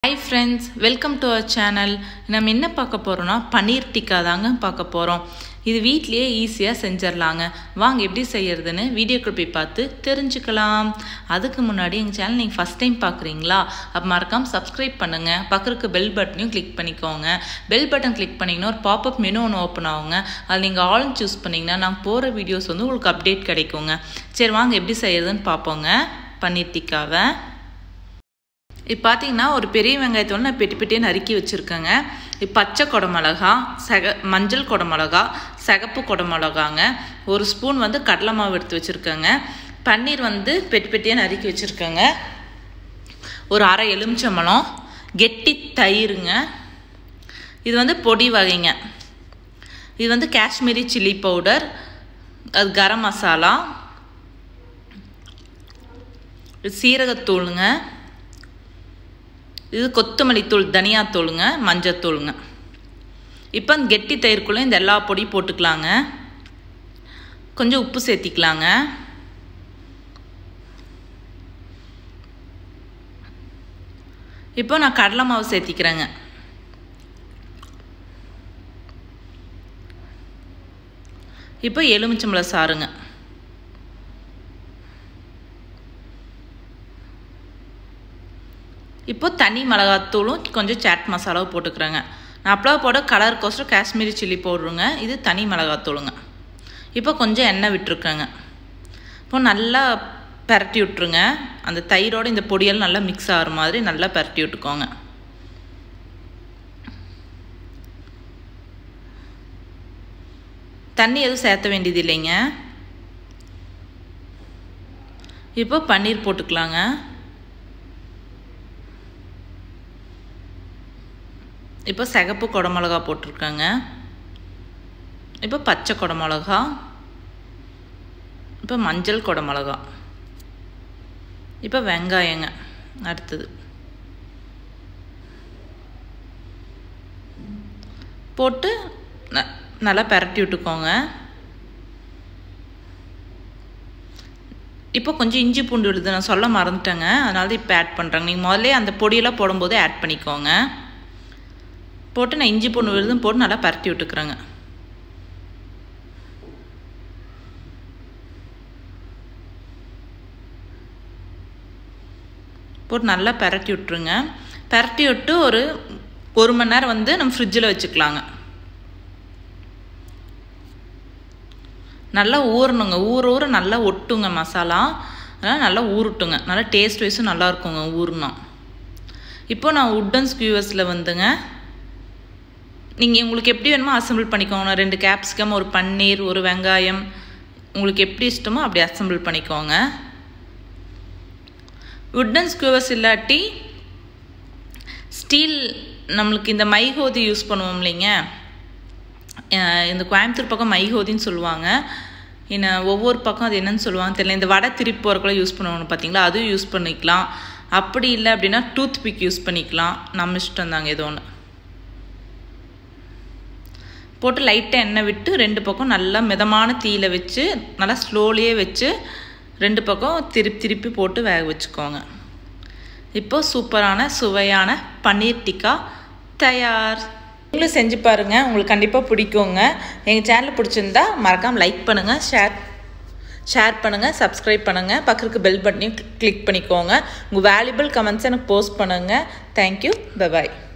hi friends welcome to our channel நம்ம என்ன பார்க்க போகிறோம்னா பன்னீர் டிக்கா தாங்க பார்க்க போகிறோம் இது வீட்லேயே ஈஸியாக செஞ்சிடலாங்க வாங்க எப்படி செய்யறதுன்னு வீடியோக்கு போய் பார்த்து தெரிஞ்சுக்கலாம் அதுக்கு முன்னாடி எங்கள் சேனல் நீங்கள் ஃபஸ்ட் டைம் பார்க்குறீங்களா அப்போ மறக்காமல் சப்ஸ்கிரைப் பண்ணுங்கள் பக்கத்துக்கு பெல் பட்டனையும் கிளிக் பண்ணிக்கோங்க பெல் பட்டன் கிளிக் பண்ணிங்கன்னா ஒரு பாப்அப் மெனு ஒன்று ஓப்பன் ஆகுங்க அது நீங்கள் ஆல்னு சூஸ் பண்ணிங்கன்னா நான் போகிற வீடியோஸ் வந்து உங்களுக்கு அப்டேட் கிடைக்குங்க சரி வாங்க எப்படி செய்யறதுன்னு பார்ப்போங்க பன்னீர் டிக்காவை இப்போ பார்த்தீங்கன்னா ஒரு பெரிய வெங்காயத்தோடு நான் பெட்டி பெட்டியே நறுக்கி வச்சுருக்கேங்க இப்போ பச்சை குடமிளகா செக மஞ்சள் குடமிளகா சிகப்பு குடமிளகாங்க ஒரு ஸ்பூன் வந்து கடலை மாவு எடுத்து வச்சுருக்கேங்க பன்னீர் வந்து பெட்டி பெட்டியாக நறுக்கி வச்சுருக்கேங்க ஒரு அரை எலுமிச்சம்பழம் கெட்டி தயிருங்க இது வந்து பொடி வகைங்க இது வந்து காஷ்மீரி சில்லி பவுடர் அது கரம் மசாலா இது சீரகத்தூளுங்க இது கொத்தமல்லி தூள் தனியாத்தூளுங்க மஞ்சத்தூளுங்க இப்போ அந்த கெட்டி தயிர்க்குள்ளே இந்த எல்லா பொடியும் போட்டுக்கலாங்க கொஞ்சம் உப்பு சேர்த்திக்கலாங்க இப்போ நான் கடலை மாவு சேர்த்திக்கிறேங்க இப்போ எலுமிச்சம்பழ சாறுங்க இப்போ தனி மிளகாத்தூளும் கொஞ்சம் சாட் மசாலாவும் போட்டுக்கிறேங்க நான் அப்பளா போட கலருக்கோசரம் காஷ்மீரி சில்லி பவுட்ருங்க இது தனி மிளகாத்தூளுங்க இப்போ கொஞ்சம் எண்ணெய் விட்டுருக்கேங்க இப்போ நல்லா பரட்டி விட்ருங்க அந்த தயிரோடு இந்த பொடியெல்லாம் நல்லா மிக்ஸ் ஆகிற மாதிரி நல்லா பரட்டி விட்டுக்கோங்க தண்ணி எதுவும் சேர்த்த வேண்டியது இல்லைங்க இப்போ பன்னீர் போட்டுக்கலாங்க இப்போ சிகப்பு குடமிளகா போட்டிருக்கேங்க இப்போ பச்சை குடமிளகா இப்போ மஞ்சள் குடமிளகா இப்போ வெங்காயங்க அடுத்தது போட்டு ந நல்லா பரட்டி விட்டுக்கோங்க இப்போ கொஞ்சம் இஞ்சி பூண்டு விடுது நான் சொல்ல மறந்துட்டேங்க அதனால தான் இப்போ ஆட் பண்ணுறேங்க நீங்கள் முதல்ல அந்த பொடியெல்லாம் போடும்போது ஆட் பண்ணிக்கோங்க போட்டு நான் இஞ்சி பூண்டு விழுதும் போட்டு நல்லா பரட்டி விட்டுக்கிறேங்க போட்டு நல்லா பரட்டி விட்ருங்க பரட்டி விட்டு ஒரு ஒரு மணி நேரம் வந்து நம்ம ஃப்ரிட்ஜில் வச்சுக்கலாங்க நல்லா ஊறணுங்க ஊற ஊற நல்லா ஒட்டுங்க மசாலா அதனால் நல்லா ஊறட்டுங்க நல்லா டேஸ்ட் வைஸும் நல்லா இருக்குங்க ஊறுனா இப்போ நான் உட்டன் ஸ்கியூவர்ஸில் வந்துங்க நீங்கள் உங்களுக்கு எப்படி வேணுமோ அசம்பிள் பண்ணிக்கோங்க ரெண்டு கேப்சிகம் ஒரு பன்னீர் ஒரு வெங்காயம் உங்களுக்கு எப்படி இஷ்டமோ அப்படி அசம்பிள் பண்ணிக்கோங்க உட்டன் ஸ்குவர்ஸ் இல்லாட்டி ஸ்டீல் நம்மளுக்கு இந்த மைஹோதி யூஸ் பண்ணுவோம் இல்லைங்க இந்த கோயம்புத்தூர் பக்கம் மைஹோதின்னு சொல்லுவாங்க இன்னும் ஒவ்வொரு பக்கம் அது என்னன்னு சொல்லுவாங்க தெரியல இந்த வடை திருப்பி போகிறக்குள்ள யூஸ் பண்ணுவோம் பார்த்தீங்களா அதுவும் யூஸ் பண்ணிக்கலாம் அப்படி இல்லை அப்படின்னா டூத் பிக் யூஸ் பண்ணிக்கலாம் நம்ம இஷ்டம் தாங்க ஏதோ ஒன்று போட்டு லைட்டாக எண்ணெய் விட்டு ரெண்டு பக்கம் நல்லா மிதமான தீயில வச்சு நல்லா ஸ்லோலியே வச்சு ரெண்டு பக்கம் திருப்பி திருப்பி போட்டு வேக வச்சுக்கோங்க இப்போது சூப்பரான சுவையான பன்னீர் டிக்கா தயார் நீங்களும் செஞ்சு பாருங்கள் உங்களுக்கு கண்டிப்பாக பிடிக்குங்க எங்கள் சேனல் பிடிச்சிருந்தா மறக்காமல் லைக் பண்ணுங்கள் ஷேர் ஷேர் பண்ணுங்கள் சப்ஸ்கிரைப் பண்ணுங்கள் பக்கத்துக்கு பெல் பட்டனையும் கிளிக் பண்ணிக்கோங்க உங்கள் வேல்யூபிள் கமெண்ட்ஸ் எனக்கு போஸ்ட் பண்ணுங்கள் தேங்க்யூ பபாய்